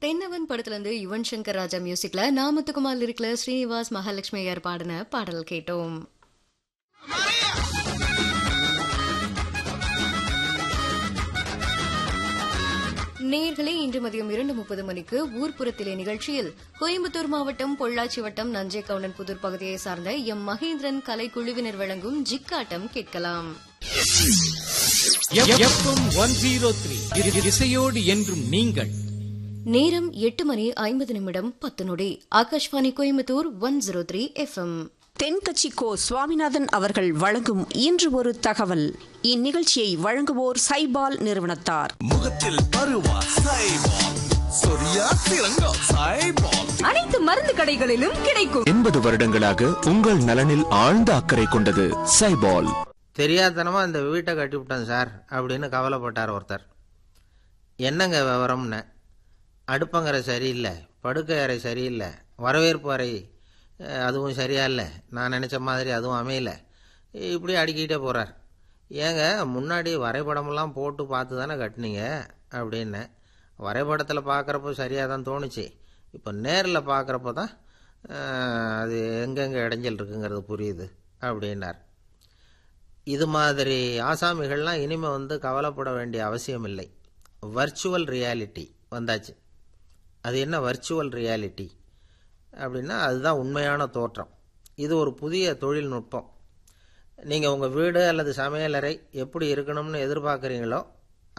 தென்னவன் படத்துல இருந்து யுவன் சங்கர் ராஜா மியூசிக்ல நாமத்துக்குமார் லிரிக்ல ஸ்ரீனிவாஸ் மகாலட்சுமி ஐயர் பாடின பாடல் கேட்டோம் நேர்களே இன்று மதியம் இரண்டு முப்பது மணிக்கு ஊர்ப்புறத்திலே நிகழ்ச்சியில் கோயம்புத்தூர் மாவட்டம் பொள்ளாச்சி வட்டம் நஞ்சை கவுண்டன் புதூர் பகுதியை சார்ந்த எம் மகேந்திரன் கலைக்குழுவினர் வழங்கும் ஜிக்காட்டம் கேட்கலாம் எஃப்எம் ஒன் ஜீரோ த்ரீ இசையோடு என்றும் நீங்கள் நேரம் எட்டு மணி ஐம்பது நிமிடம் பத்து நொடி Akashvani Coimbatore one zero three FM Thenkachi Ko Swaminathan அவர்கள் வழங்கும் இன்று ஒரு தகவல் இந்நிகழ்ச்சியை வழங்குவோர் சைபால் நிறுவனத்தார் முகத்தில் பருவா சைபால் சொரியா திரங்கா சைபால் அனைத்து மருந்து கடைகளிலும் கிடைக்கும் எண்பது வருடங்களாக உங்கள் நலனில் ஆழ்ந்த அக்கறை கொண்டது சைபால் தெரியாதனமா இந்த வீட்டை கட்டிவிட்டேன் சார் அப்படின்னு கவலைப்பட்டார் ஒருத்தர் என்னங்க விவரம்னு அடுப்பங்கரை சரியில்லை படுக்கை அறை சரியில்லை வரவேற்பு அறை அஹ், அதுவும் சரியா இல்லை நான் நினச்ச மாதிரி அதுவும் அமையல இப்படி அடுக்கிட்டே போகிறார் ஏங்க முன்னாடி வரைபடமெல்லாம் போட்டு பார்த்து தானே கட்டினீங்க அப்படின்னு வரைபடத்தில் பார்க்குறப்போ சரியாக தான் தோணுச்சு இப்போ நேரில் பார்க்குறப்போ தான் அஹ், அது எங்கெங்கே இடைஞ்சல் இருக்குங்கிறது புரியுது அப்படின்னார் இது மாதிரி ஆசாமிகள்லாம் இனிமே வந்து கவலைப்பட வேண்டிய அவசியம் இல்லை வர்ச்சுவல் ரியாலிட்டி வந்தாச்சு அது என்ன வர்ச்சுவல் ரியாலிட்டி அப்படின்னா அதுதான் உண்மையான தோற்றம் இது ஒரு புதிய தொழில்நுட்பம் நீங்கள் உங்கள் வீடு அல்லது சமையலறை எப்படி இருக்கணும்னு எதிர்பார்க்குறீங்களோ